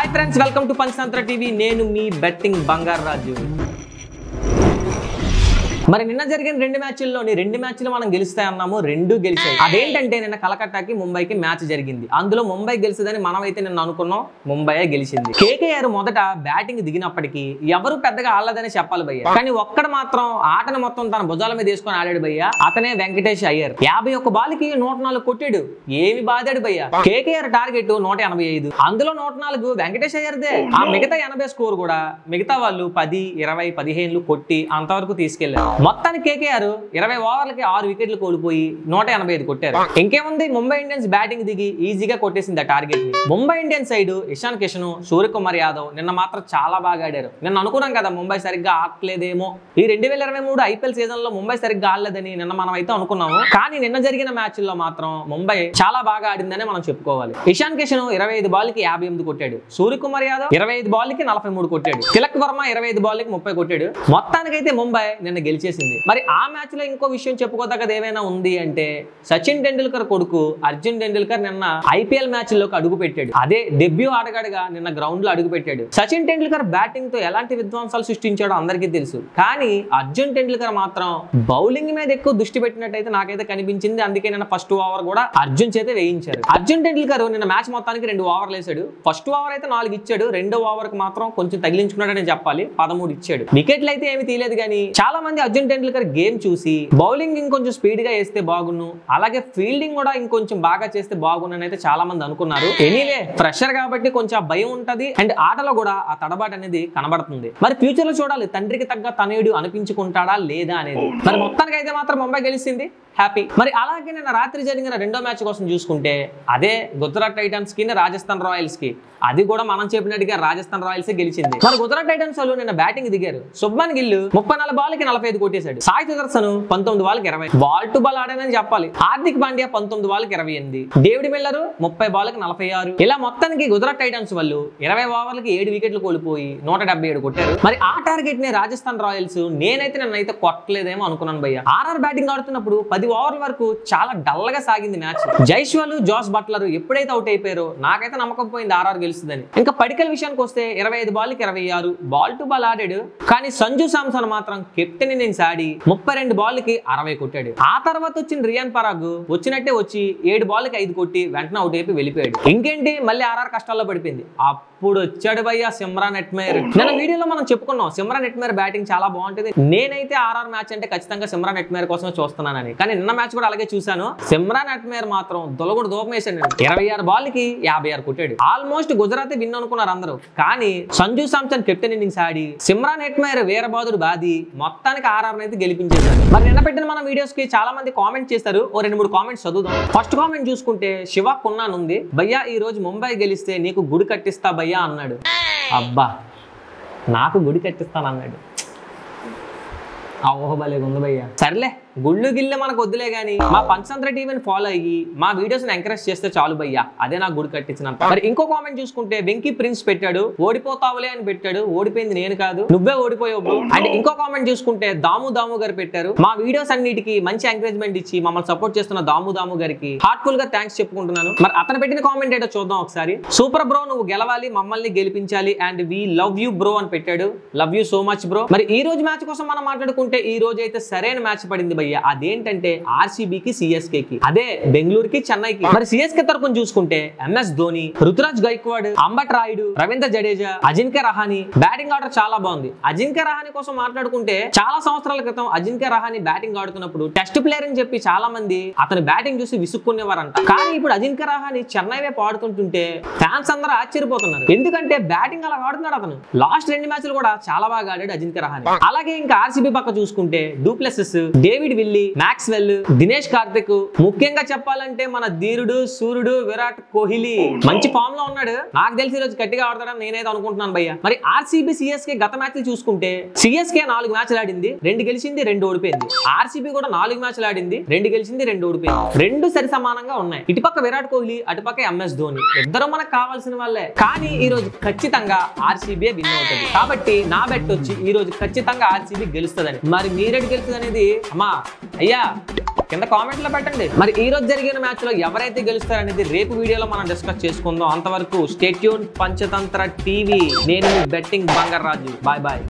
Hi friends welcome to Panchatantra TV నేను మీ betting బంగారు రాజు మరి నిన్న జరిగిన రెండు మ్యాచ్ల్లోని రెండు మ్యాచ్లు మనం గెలుస్తాయి అన్నాము రెండు గెలిచాయి అదేంటంటే నిన్న కలకట్టాకి ముంబైకి మ్యాచ్ జరిగింది అందులో ముంబై గెలిచిందని మనం అయితే నిన్న అనుకున్నాం ముంబై గెలిచింది కేకేఆర్ మొదట బ్యాటింగ్ దిగినప్పటికీ ఎవరు పెద్దగా ఆడలేదని చెప్పాలి భయ్య కానీ ఒక్కడ మాత్రం ఆటను మొత్తం తన భుజాల మీద వేసుకొని ఆడాడు భయ్య అతనే వెంకటేష్ అయ్యర్ యాభై ఒక్క బాల్కి నూట నాలుగు కొట్టాడు ఏమి బాదాడు భయ్య కేకేఆర్ టార్గెట్ నూట ఎనభై ఐదు అందులో నూట నాలుగు వెంకటేష్ అయ్యర్దే ఆ మిగతా ఎనభై స్కోర్ కూడా మిగతా వాళ్ళు పది ఇరవై పదిహేనులు కొట్టి అంతవరకు తీసుకెళ్లారు మొత్తానికి కేకేఆర్ ఇరవై ఓవర్లకి ఆరు వికెట్లు కోల్పోయి నూట ఎనభై ఐదు కొట్టారు ఇంకేముంది ముంబై ఇండియన్స్ బ్యాటింగ్ దిగి ఈజీగా కొట్టేసింది ఆ టార్గెట్ ని ముంబై ఇండియన్స్ సైడ్ ఇషాన్ కిషన్ సూర్యకుమార్ యాదవ్ నిన్న మాత్రం చాలా బాగా ఆడారు నిన్న అనుకున్నాం కదా ముంబై సరిగ్గా ఆడలేదేమో ఈ రెండు వేల ఇరవై మూడు ఐపీఎల్ సీజన్ లో ముంబై సరిగ్గా ఆడలేదని నిన్న మనం అయితే అనుకున్నాము కానీ నిన్న జరిగిన మ్యాచ్ లో మాత్రం ముంబై చాలా బాగా ఆడిందని మనం చెప్పుకోవాలి ఇషాన్ కిషన్ ఇరవై ఐదు బాల్ కి యాభై ఎనిమిది కొట్టాడు సూర్యకుమార్ యాదవ్ ఇరవై ఐదు బాల్ కి నలభై మూడు కొట్టాడు తిలక్ వర్మ ఇరవై ఐదు బాల్ కి ముప్పై కొట్టాడు మొత్తానికైతే ముంబై నిన్న గెలిచేసింది మరి ఆ మ్యాచ్ లో ఇంకో విషయం చెప్పుకోదగ్గది ఏమైనా ఉంది అంటే సచిన్ టెండూల్కర్ కొడుకు అర్జున్ టెండూల్కర్ నిన్న ఐపీఎల్ మ్యాచ్ లోకి అడుగు పెట్టాడు అదే డెబ్యూ ఆటగాడుగా నిన్న గ్రౌండ్ లో అడుగు పెట్టాడు సచిన్ టెండూల్కర్ బ్యాటింగ్ తో ఎలాంటి విధ్వంసాలు సృష్టించాడో అందరికీ తెలుసు కానీ అర్జున్ టెండూల్కర్ మాత్రం బౌలింగ్ మీద ఎక్కువ దృష్టి పెట్టినట్టయితే నాకైతే కనిపించింది అందుకే నిన్న ఫస్ట్ ఓవర్ కూడా అర్జున్ చేతే వేయించారు అర్జున్ టెండూల్కర్ నిన్న మ్యాచ్ మొత్తానికి రెండు ఓవర్లు వేసాడు ఫస్ట్ ఓవర్ అయితే నాలుగు ఇచ్చాడు రెండో ఓవర్ కి మాత్రం కొంచెం తగిలించుకున్నాడని చెప్పాలి పదమూడు ఇచ్చాడు వికెట్లు అయితే ఏమి తీయలేదు కానీ చాలా మంది అర్జున్ టెండూల్కర్ గేమ్ చూసి బౌలింగ్ ఇంకొంచెం స్పీడ్ గా వేస్తే బాగున్ను అలాగే ఫీల్డింగ్ కూడా ఇంకొంచెం బాగా చేస్తే బాగున్నని అయితే చాలా మంది అనుకున్నారు ఎనీవే ఫ్రెషర్ కాబట్టి కొంచెం ఆ భయం ఉంటది అండ్ ఆటలో కూడా ఆ తడబాటు అనేది కనబడుతుంది మరి ఫ్యూచర్ లో చూడాలి తండ్రికి తగ్గ తనయుడు అనిపించుకుంటాడా లేదా అనేది మరి మొత్తానికి అయితే మాత్రం ముంబై గెలిచింది హ్యాపీ మరి అలాగే నిన్న రాత్రి జరిగిన రెండో మ్యాచ్ కోసం చూసుకుంటే అదే గుజరాత్ టైటన్స్ కి రాజస్థాన్ రాయల్స్ కి అది కూడా మనం చెప్పినట్టుగా రాజస్థాన్ రాయల్స్ గెలిచింది మరి గుజరాత్ టైటన్స్ వాళ్ళు నిన్న బ్యాటింగ్ దిగారు శుభ్మన్ గిల్ ముప్పై నాలుగు బాల్కి నలభై ఐదు కొట్టేశాడు సాయి సుదర్శన్ పంతొమ్మిది బాల్కి ఇరవై బాల్ టు బాల్ ఆడానని చెప్పాలి హార్దిక్ పాండ్యా పంతొమ్మిది బాల్కి ఇరవై ఎనిమిది డేవిడ్ మిల్లర్ ముప్పై బాల్కి నలభై ఆరు ఇలా మొత్తానికి గుజరాత్ టైటన్స్ వాళ్ళు ఇరవై ఓవర్లకి ఏడు వికెట్లు కోల్పోయి నూట డెబ్బై ఏడు కొట్టారు మరి ఆ టార్గెట్ ని రాజస్థాన్ రాయల్స్ నేనైతే నన్ను అయితే కొట్టలేదేమో అనుకున్నాను భయ్య ఆర్ఆర్ బ్యాటింగ్ ఆడుతున్నప్పుడు పది ఓవర్ల వరకు చాలా డల్ గా సాగింది మ్యాచ్ జైస్వాల్ జాస్ బట్లర్ ఎప్పుడైతే అవుట్ అయిపోయారో నాకైతే నమ్మకం పోయింది ఆర్ఆర్ గెలుస్తుందని ఇంకా పడికల్ విషయానికి వస్తే ఇరవై ఐదు బాల్కి ఇరవై ఆరు బాల్ టు బాల్ ఆడాడు కానీ సంజు సామ్సన్ మాత్రం కెప్టెన్ ఇన్నింగ్స్ ఆడి ముప్పై రెండు బాల్కి అరవై కొట్టాడు ఆ తర్వాత వచ్చిన రియాన్ పరాగ్ వచ్చినట్టే వచ్చి ఏడు బాల్కి ఐదు కొట్టి వెంటనే అవుట్ అయిపోయి వెళ్ళిపోయాడు ఇంకేంటి మళ్ళీ ఆర్ఆర్ కష్టాల్లో పడిపోయింది అప్పుడు వచ్చాడు భయ్య సిమ్రాన్ ఎట్మేర్ నిన్న వీడియోలో మనం చెప్పుకున్నాం సిమ్రాన్ ఎట్మేర్ బ్యాటింగ్ చాలా బాగుంటుంది నేనైతే ఆర్ఆర్ మ్యాచ్ అంటే ఖచ్చితంగా సిమ్రాన్ ఎట్మేర్ కోసమే చూస్తున్నానని కానీ నిన్న మ్యాచ్ కూడా అలాగే చూశాను సిమ్రాన్ ఎట్మేర్ మాత్రం దొలగుడు దూపం వేసాడు ఇరవై ఆరు బాల్కి యాభై ఆరు కొట్టాడు ఆల్మోస్ట్ గుజరాత్ విన్ అనుకున్నారు అందరూ కానీ సంజు సామ్సన్ కెప్టెన్ ఇన్నింగ్స్ ఆడి సిమ్రాన్ ఎట్మేర్ వీరబాదుడు బాది మొత్తానికి ఆర్ఆర్ అయితే గెలిపించేశారు మరి నిన్న పెట్టిన మన వీడియోస్ కి చాలా మంది కామెంట్ చేస్తారు ఓ రెండు మూడు కామెంట్స్ చదువుదాం ఫస్ట్ కామెంట్ చూసుకుంటే శివ కున్నాన్ ఉంది భయ్యా ఈ రోజు ముంబై గెలిస్తే నీకు గుడి కట్టిస్తా భయ్యా అన్నాడు అబ్బా నాకు గుడి కట్టిస్తాను అన్నాడు ఆ ఊహ భలే ఉంది భయ్యా సర్లే గుళ్ళు గిల్లె మనకు వద్దులే గానీ మా పంచతంత్ర టీవీని ఫాలో అయ్యి మా వీడియోస్ ని ఎంకరేజ్ చేస్తే చాలు భయ్యా అదే నాకు గుడి కట్టించినంత మరి ఇంకో కామెంట్ చూసుకుంటే వెంకీ ప్రిన్స్ పెట్టాడు ఓడిపోతావులే అని పెట్టాడు ఓడిపోయింది నేను కాదు నువ్వే ఓడిపోయావు bro. అండ్ ఇంకో కామెంట్ చూసుకుంటే దాము దాము గారు పెట్టారు మా వీడియోస్ అన్నిటికీ మంచి ఎంకరేజ్మెంట్ ఇచ్చి మమ్మల్ని సపోర్ట్ చేస్తున్న దాము దాము గారికి హార్ట్ఫుల్ గా థ్యాంక్స్ చెప్పుకుంటున్నాను మరి అతను పెట్టిన కామెంట్ ఏంటో చూద్దాం ఒకసారి సూపర్ బ్రో నువ్వు గెలవాలి మమ్మల్ని గెలిపించాలి and we love you bro అని పెట్టాడు love you so much bro మరి ఈ రోజు మ్యాచ్ కోసం మనం మాట్లాడుకుంటే ఈ రోజు అయితే సరైన మ్యాచ్ పడింది భయ్య అదేంటంటే ఆర్సీబీకి సిఎస్కే కి అదే బెంగళూరుకి చెన్నైకి మరి సిఎస్కే తరపున చూసుకుంటే MS Dhoni Ruturaj Gaikwad Ambati Rayudu Ravindra Jadeja Ajinkya Rahane batting order చాలా బాగుంది అజింక్య రహాని కోసం మాట్లాడుకుంటే చాలా సంవత్సరాల క్రితం అజింక్య రహాని బ్యాటింగ్ ఆడుతున్నప్పుడు టెస్ట్ ప్లేయర్ అని చెప్పి చాలా మంది అతని బ్యాటింగ్ చూసి విసుక్కునేవారంట కానీ ఇప్పుడు అజింక్య రహాని చెన్నై వైపు ఆడుతుంటుంటే ఫ్యాన్స్ అందరూ ఆశ్చర్యపోతున్నారు ఎందుకంటే బ్యాటింగ్ అలా ఆడుతున్నాడు అతను లాస్ట్ రెండు మ్యాచ్లు కూడా చాలా బాగా ఆడాడు అజింక్య రహాని అలాగే ఇంకా ఆర్సీబీ పక్క చూసుకుంటే du Plessis David Willey Maxwell Dinesh Karthik ముఖ్యంగా చెప్పాలంటే మన ధీరుడు సూర్యుడు విరాట్ కోహ్లీ మంచి ఫామ్ లో ఉన్నాడు నాకు తెలిసి ఈ రోజు గట్టిగా ఆడతాడని నేనైతే అనుకుంటున్నాను భయ్య మరి ఆర్సీబీ సిఎస్కే గత మ్యాచ్లు చూసుకుంటే సిఎస్కే నాలుగు మ్యాచ్లు ఆడింది రెండు గెలిచింది రెండు ఓడిపోయింది ఆర్సీబీ కూడా నాలుగు మ్యాచ్లు ఆడింది రెండు గెలిచింది రెండు ఓడిపోయింది రెండు సరి సమానంగా ఉన్నాయి ఇటుపక్క విరాట్ కోహ్లీ అటుపక్క ఎంఎస్ ధోని ఇద్దరు మనకు కావాల్సిన వాళ్ళే కానీ ఈ రోజు ఖచ్చితంగా ఆర్సీబీ విన్ అవుతుంది కాబట్టి నా బెట్ వచ్చి ఈ రోజు ఖచ్చితంగా ఆర్సీబీ గెలుస్తుందని మరి మీరెడ్ గెలుస్తుంది అనేది అమ్మా అయ్యా కింద కామెంట్ లో పెట్టండి మరి ఈ రోజు జరిగిన మ్యాచ్ లో ఎవరైతే గెలుస్తారనేది రేపు వీడియోలో మనం డిస్కస్ చేసుకుందాం అంతవరకు స్టేట్యూన్ పంచతంత్ర టీవీ నేను బెట్టింగ్ బంగారాజు బాయ్ బాయ్